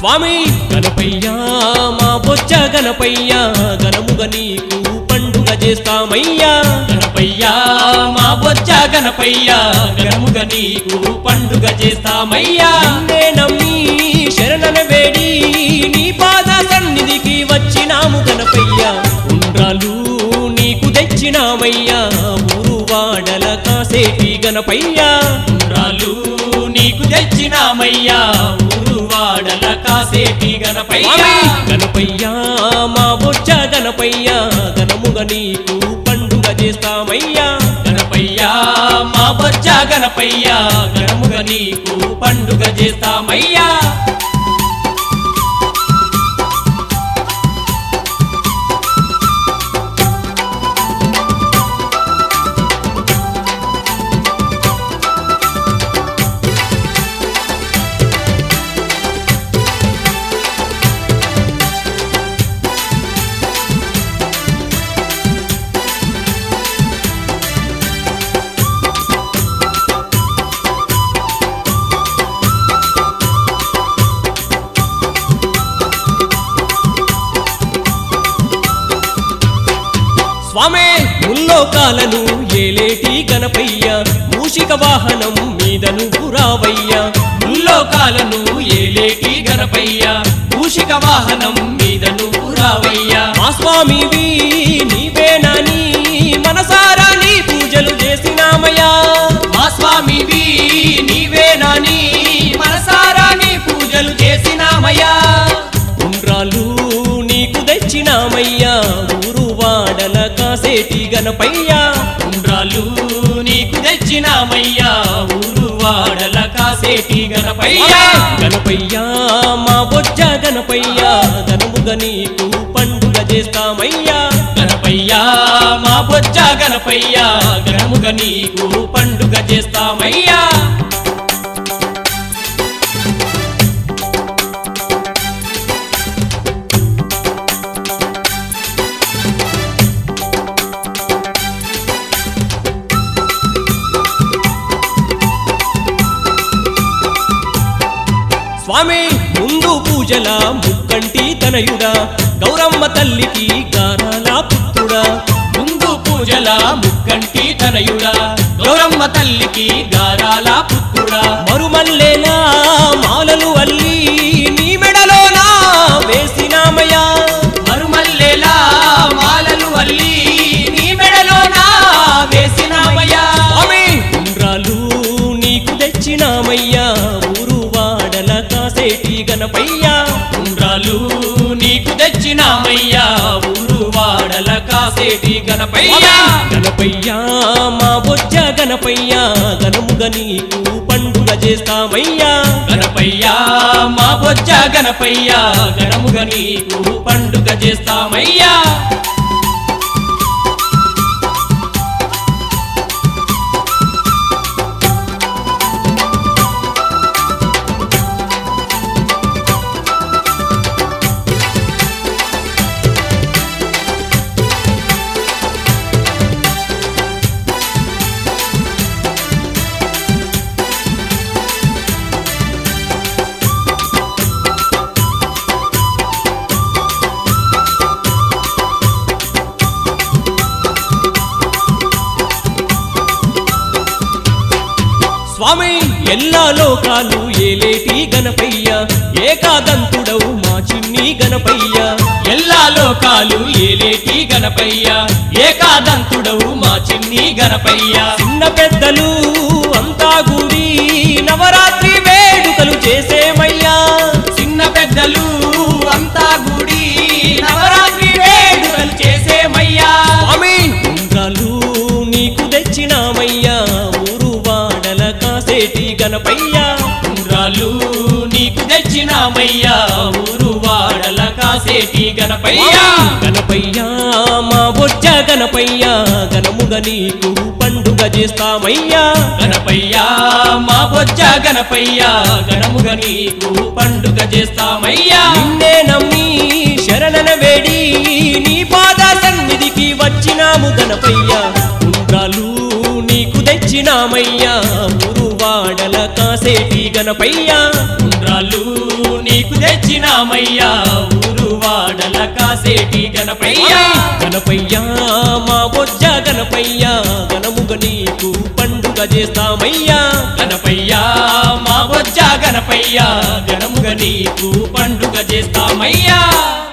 స్వామి గణపయ్యా మా బొచ్చ గణపయ్యా గణముగ నీకు పండుగ చేస్తామయ్యా గణపయ్యా మా బొచ్చ గణపయ్యా గణముగ నీకు పండుగ చేస్తామయ్యా నిన్నే నమ్మి శరణన వేడి నీ పాద సన్నిధికి వచ్చినాము గణపయ్యా ఉండ్రాలు నీకు తెచ్చినామయ్యా ఊరు వాడల కాసేటి గణపయ్యా ఉండ్రాలు నీకు తెచ్చినామయ్యా ఊరు వాడల కాసేటి గణపయ్యా స్వామి గణపయ్యా మా బొచ్చ గణపయ్యా గణముగ నీకు పండుగ చేస్తామయ్యా గణపయ్యా మా బొచ్చ గణపయ్యా గణముగ నీకు పండుగ చేస్తామయ్యా స్వామే ముల్లోకాలను ఏలేటి గణపయ్య మూషిక వాహనం మీద నువ్వు రావయ్యా ముల్లోకాలను ఏలేటి గణపయ్యా మూషిక వాహనం మీద నువ్వు రావయ్యా మా స్వామివి నీవేనని మనసారా నీ పూజలు చేసినామయ్యా మా స్వామివి నీవేనాని మనసారా నీ పూజలు చేసినామయ్యా ఉండ్రాలు నీకు తెచ్చినామయ్యా ఊరు వాడల కాసేటి గణపయ్యా ఉండ్రాలు నీకు తెచ్చినామయ్యా ఊరు వాడల కాసేటి గణపయ్యా గణపయ్యా మా బొజ్జ గణపయ్యా గణముగ నీకు పండుగ చేస్తామయ్యా గణపయ్యా మా బొచ్చ గణపయ్యా గణముగ నీకు పండుగ చేస్తామయ్యా స్వామి ముందు పూజల ముక్కంటి తనయుడా గౌరమ్మ తల్లికి గారాల పుత్రుడా ముందు పూజల ముక్కంటి తనయుడా గౌరమ్మ తల్లికి గారాల పుత్రుడా మరుమల్లేలా మాలలు అల్లి నీ మెడలోనా వేసినామయ్యా మరుమల్లెలా మాలలు అల్లి నీ మెడలోనా వేసినామయ్యా స్వామి ఉండ్రాలు నీకు తెచ్చినామయ్యా ఊరు వాడల కాసేటి గణపయ్యా ఉండ్రాలు నీకు తెచ్చినామయ్యా ఊరు వాడల కాసేటి గణపయ్యా గణపయ్యా మా బొజ్జ గణపయ్యా గణముగ నీకు పండుగ చేస్తామయ్యా గణపయ్యా మా బొచ్చ గణపయ్యా గణముగ నీకు పండుగ చేస్తామయ్యా స్వామి ఎల్లా లోకాలు ఏలేటి గణపయ్య ఏకాదంతుడవు మా చిన్ని గణపయ్య ఎల్లా లోకాలు ఏలేటి గణపయ్యా ఏకాదంతుడవు మా చిన్ని గణపయ్యా చిన్న పెద్దలు అంతా కూడి నవరాత్రి వేడుకలు చేసేమయ్యా చిన్న పెద్దలు అంతా గుడి నవరాత్రి వేడుకలు చేసేమయ్యా స్వామి ఉండ్రాలు నీకు తెచ్చినామయ్యా ఊరు వాడల కాసేటి గణపయ్యా ఉండ్రాలు నీకు తెచ్చినామయ్యా ఊరు వాడల కాసేటి గణపయ్యా గణపయ్యా మా బొజ్జ గణపయ్యా గణముగ నీకు పండుగ చేస్తామయ్యా గణపయ్యా మా బొచ్చ గణపయ్యా గణముగ నీకు పండుగ చేస్తామయ్యా నిన్నే నమ్మి శరణన వేడి నీ పాద సన్నిధికి వచ్చినాము గణపయ్యా ఉండ్రాలు నీకు తెచ్చినామయ్యా ఊరు వాడల కాసేటి గణపయ్యా ఉండ్రాలు నీ నీకు తెచ్చినామయ్యా ఊరు వాడల కాసేటి గణపయ్యా గణపయ్యా మా బొజ్జ గణపయ్యా గణముగ నీకు పండుగ చేస్తామయ్యా గణపయ్యా మా బొజ్జ గణపయ్యా గణముగ నీకు పండుగ చేస్తామయ్యా